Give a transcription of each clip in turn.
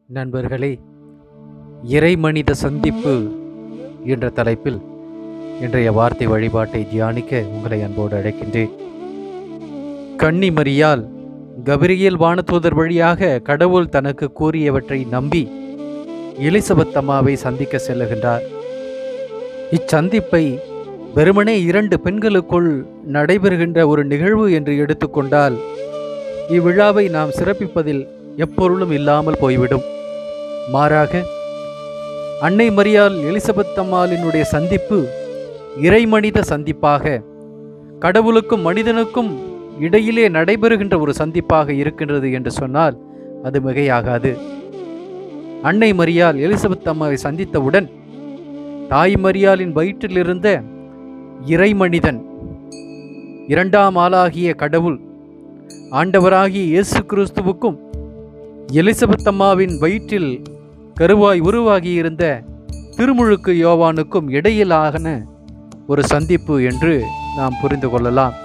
நண்பர்களே இறைமனித சந்திப்பு என்ற தலைப்பில் இன்றைய வார்த்தை வழிபாட்டை தியானிக்க உங்களை அன்போடு அழைக்கின்றேன் கன்னிமரியால் கபிரியேல் வானதூதர் வழியாக கடவுள் தனக்கு கூறியவற்றை நம்பி எலிசபெத் அம்மாவை சந்திக்க செல்லுகின்றார் இச்சந்திப்பை வெறுமனே இரண்டு பெண்களுக்குள் நடைபெறுகின்ற ஒரு நிகழ்வு என்று எடுத்துக்கொண்டால் இவ்விழாவை நாம் சிறப்பிப்பதில் எப்பொருளும் இல்லாமல் போய்விடும் மாறாக அன்னை மரியாள் எலிசபெத் அம்மாளினுடைய சந்திப்பு இறைமனித சந்திப்பாக கடவுளுக்கும் மனிதனுக்கும் இடையிலே நடைபெறுகின்ற ஒரு சந்திப்பாக இருக்கின்றது என்று சொன்னால் அது மிகையாகாது அன்னை மரியாள் எலிசபெத் அம்மாவை சந்தித்தவுடன் தாய் மரியாளின் வயிற்றில் இருந்த இறைமனிதன் இரண்டாம் ஆளாகிய கடவுள் ஆண்டவராகிய இயேசு கிறிஸ்துவுக்கும் எலிசபெத் அம்மாவின் வயிற்றில் கருவாய் உருவாகியிருந்த திருமுழுக்கு யோவானுக்கும் இடையிலான ஒரு சந்திப்பு என்று நாம் புரிந்து கொள்ளலாம்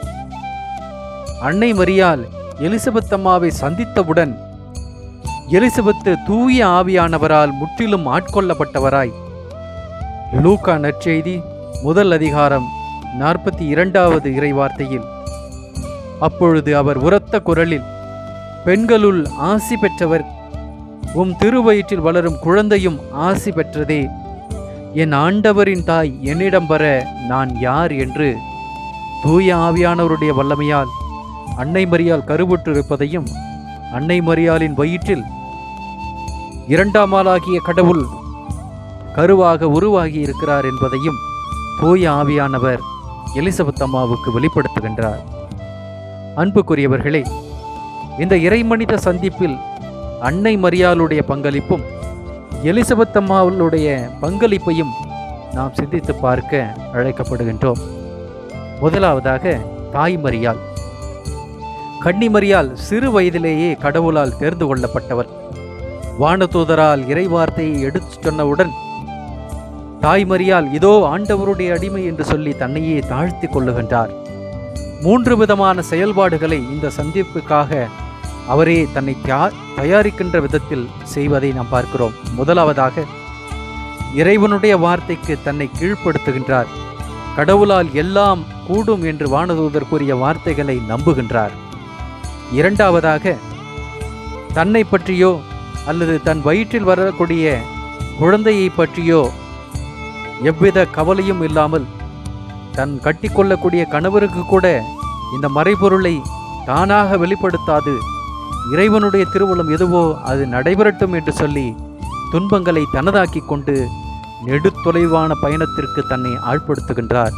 அன்னை மரியால் எலிசபெத் அம்மாவை சந்தித்தவுடன் எலிசபெத்து தூய ஆவியானவரால் முற்றிலும் ஆட்கொள்ளப்பட்டவராய் லூக்கா நற்செய்தி முதல் அதிகாரம் நாற்பத்தி இரண்டாவது இறைவார்த்தையில் அப்பொழுது அவர் உரத்த குரலில் பெண்களுள் ஆசி பெற்றவர் உம் திருவயிற்றில் வளரும் குழந்தையும் ஆசி பெற்றதே என் ஆண்டவரின் தாய் என்னிடம் வர நான் யார் என்று தூய ஆவியானவருடைய வல்லமையால் அன்னை மரியால் கருவுற்றிருப்பதையும் அன்னை மரியாளின் வயிற்றில் இரண்டாம் ஆளாகிய கடவுள் கருவாக உருவாகி இருக்கிறார் என்பதையும் தூய ஆவியானவர் எலிசபெத் அம்மாவுக்கு வெளிப்படுத்துகின்றார் அன்புக்குரியவர்களே இந்த இறைமனித சந்திப்பில் அன்னை மரியாளுடைய பங்களிப்பும் எலிசபெத் அம்மாவுடைய பங்களிப்பையும் நாம் சிந்தித்து பார்க்க அழைக்கப்படுகின்றோம் முதலாவதாக தாய் மரியாள் கன்னிமரியால் சிறு வயதிலேயே கடவுளால் தேர்ந்து கொள்ளப்பட்டவர் வானதூதரால் இறைவார்த்தையை எடுத்துச் சொன்னவுடன் தாய்மரியால் இதோ ஆண்டவருடைய அடிமை என்று சொல்லி தன்னையே தாழ்த்தி கொள்ளுகின்றார் மூன்று விதமான செயல்பாடுகளை இந்த சந்திப்புக்காக அவரே தன்னை தியா- தயாரிக்கின்ற விதத்தில் செய்வதை நாம் பார்க்கிறோம் முதலாவதாக இறைவனுடைய வார்த்தைக்கு தன்னை கீழ்ப்படுத்துகின்றார் கடவுளால் எல்லாம் கூடும் என்று வானதூதர் கூறிய வார்த்தைகளை நம்புகின்றார் இரண்டாவதாக தன்னை பற்றியோ அல்லது தன் வயிற்றில் வரக்கூடிய குழந்தையை பற்றியோ எவ்வித கவலையும் இல்லாமல் தன் கட்டிக்கொள்ளக்கூடிய கணவருக்கு கூட இந்த மறைபொருளை தானாக வெளிப்படுத்தாது இறைவனுடைய திருவுளம் எதுவோ அது நடைபெறட்டும் என்று சொல்லி துன்பங்களை தனதாக்கிக் கொண்டு நெடுத்தொலைவான பயணத்திற்கு தன்னை ஆழ்படுத்துகின்றார்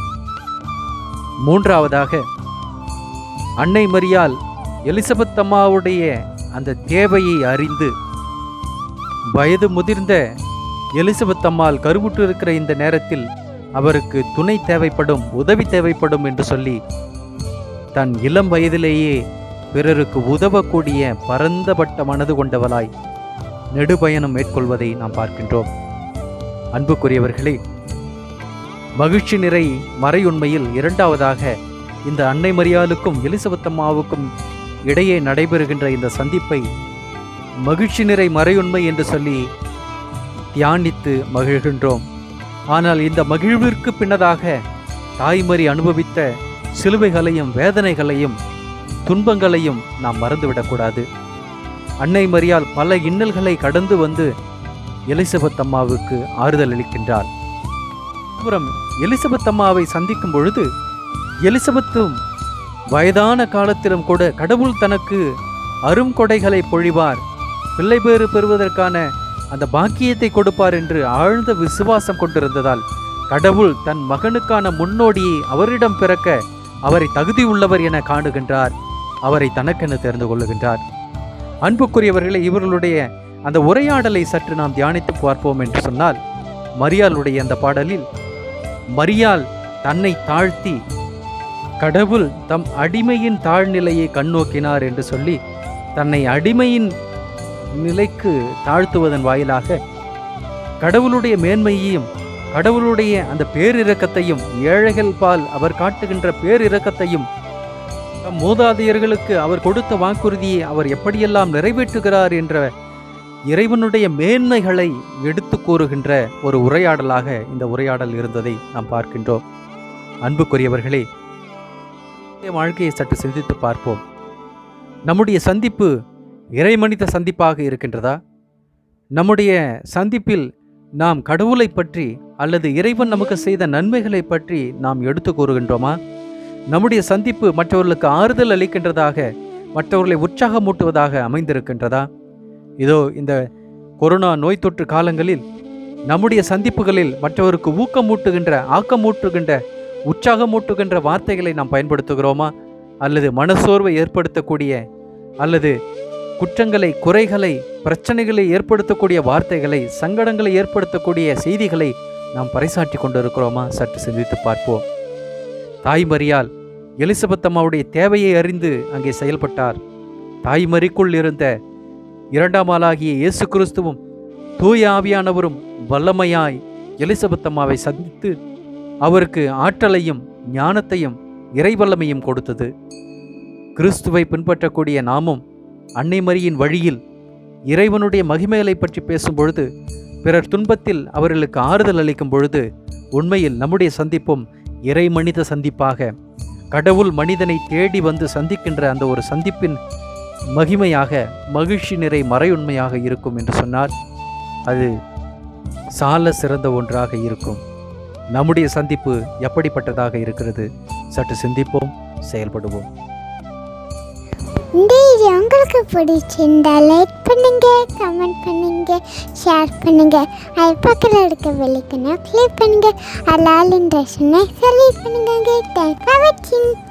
மூன்றாவதாக அன்னை மரியால் எலிசபெத் அம்மாவுடைய அந்த தேவையை அறிந்து வயது முதிர்ந்த எலிசபெத் அம்மாள் கருவுற்று இருக்கிற இந்த நேரத்தில் அவருக்கு துணை தேவைப்படும் உதவி தேவைப்படும் என்று சொல்லி தன் இளம் வயதிலேயே பிறருக்கு உதவக்கூடிய பரந்தபட்ட மனது கொண்டவளாய் நெடுபயணம் மேற்கொள்வதை நாம் பார்க்கின்றோம் அன்புக்குரியவர்களே மகிழ்ச்சி நிறை மறையுண்மையில் இரண்டாவதாக இந்த அன்னை மரியாளுக்கும் எலிசபெத் அம்மாவுக்கும் இடையே நடைபெறுகின்ற இந்த சந்திப்பை மகிழ்ச்சி நிறை மறையுண்மை என்று சொல்லி தியானித்து மகிழ்கின்றோம் ஆனால் இந்த மகிழ்விற்கு பின்னதாக தாய்மறி அனுபவித்த சிலுவைகளையும் வேதனைகளையும் துன்பங்களையும் நாம் மறந்துவிடக்கூடாது அன்னை மரியால் பல இன்னல்களை கடந்து வந்து எலிசபெத் அம்மாவுக்கு ஆறுதல் அளிக்கின்றார் அப்புறம் எலிசபெத் அம்மாவை சந்திக்கும் பொழுது எலிசபெத்தும் வயதான காலத்திலும் கூட கடவுள் தனக்கு அரும் கொடைகளை பொழிவார் பிள்ளை பேறு பெறுவதற்கான அந்த பாக்கியத்தை கொடுப்பார் என்று ஆழ்ந்த விசுவாசம் கொண்டிருந்ததால் கடவுள் தன் மகனுக்கான முன்னோடியை அவரிடம் பிறக்க அவரை தகுதியுள்ளவர் என காணுகின்றார் அவரை தனக்கென தெரிந்து கொள்ளுகின்றார் அன்புக்குரியவர்களே இவர்களுடைய அந்த உரையாடலை சற்று நாம் தியானித்து பார்ப்போம் என்று சொன்னால் மரியாளுடைய அந்த பாடலில் மரியாள் தன்னை தாழ்த்தி கடவுள் தம் அடிமையின் தாழ்நிலையை கண்ணோக்கினார் என்று சொல்லி தன்னை அடிமையின் நிலைக்கு தாழ்த்துவதன் வாயிலாக கடவுளுடைய மேன்மையையும் கடவுளுடைய அந்த பேரிரக்கத்தையும் ஏழைகள் பால் அவர் காட்டுகின்ற பேரிரக்கத்தையும் தம் மூதாதையர்களுக்கு அவர் கொடுத்த வாக்குறுதியை அவர் எப்படியெல்லாம் நிறைவேற்றுகிறார் என்ற இறைவனுடைய மேன்மைகளை எடுத்து கூறுகின்ற ஒரு உரையாடலாக இந்த உரையாடல் இருந்ததை நாம் பார்க்கின்றோம் அன்புக்குரியவர்களே நம்முடைய வாழ்க்கையை சற்று சிந்தித்து பார்ப்போம் நம்முடைய சந்திப்பு இறைமனித சந்திப்பாக இருக்கின்றதா நம்முடைய சந்திப்பில் நாம் கடவுளை பற்றி அல்லது இறைவன் நமக்கு செய்த நன்மைகளை பற்றி நாம் எடுத்து கூறுகின்றோமா நம்முடைய சந்திப்பு மற்றவர்களுக்கு ஆறுதல் அளிக்கின்றதாக மற்றவர்களை உற்சாகமூட்டுவதாக அமைந்திருக்கின்றதா இதோ இந்த கொரோனா நோய் தொற்று காலங்களில் நம்முடைய சந்திப்புகளில் மற்றவருக்கு ஊக்கமூட்டுகின்ற ஆக்கமூட்டுகின்ற உற்சாகமூட்டுகின்ற வார்த்தைகளை நாம் பயன்படுத்துகிறோமா அல்லது மனசோர்வை ஏற்படுத்தக்கூடிய அல்லது குற்றங்களை குறைகளை பிரச்சனைகளை ஏற்படுத்தக்கூடிய வார்த்தைகளை சங்கடங்களை ஏற்படுத்தக்கூடிய செய்திகளை நாம் பறைசாற்றி கொண்டிருக்கிறோமா சற்று சிந்தித்து பார்ப்போம் தாய்மறியால் எலிசபெத் அம்மாவுடைய தேவையை அறிந்து அங்கே செயல்பட்டார் தாய்மறிக்குள் இருந்த இரண்டாம் ஆளாகிய இயேசு கிறிஸ்துவும் தூய ஆவியானவரும் வல்லமையாய் எலிசபெத் அம்மாவை சந்தித்து அவருக்கு ஆற்றலையும் ஞானத்தையும் இறைவல்லமையும் கொடுத்தது கிறிஸ்துவை பின்பற்றக்கூடிய நாமும் அன்னை மரியின் வழியில் இறைவனுடைய மகிமைகளை பற்றி பேசும் பொழுது பிறர் துன்பத்தில் அவர்களுக்கு ஆறுதல் அளிக்கும் பொழுது உண்மையில் நம்முடைய சந்திப்பும் இறை மனித சந்திப்பாக கடவுள் மனிதனை தேடி வந்து சந்திக்கின்ற அந்த ஒரு சந்திப்பின் மகிமையாக மகிழ்ச்சி நிறை மறையுண்மையாக இருக்கும் என்று சொன்னால் அது சால சிறந்த ஒன்றாக இருக்கும் நம்முடைய சந்திப்பு எப்படிப்பட்டதாக இருக்கிறது சற்று சிந்திப்போம் செயல்படுவோம் இந்த வீடியோ உங்களுக்கு பிடிச்சிருந்தா லைக் பண்ணுங்க கமெண்ட் பண்ணுங்க ஷேர் பண்ணுங்க அது பக்கத்தில் இருக்க வெள்ளிக்கணும் கிளிக் பண்ணுங்க அலால் இன்ட்ரெஸ்ட்னு செலக்ட் பண்ணுங்க தேங்க்ஸ் ஃபார் வாட்சிங்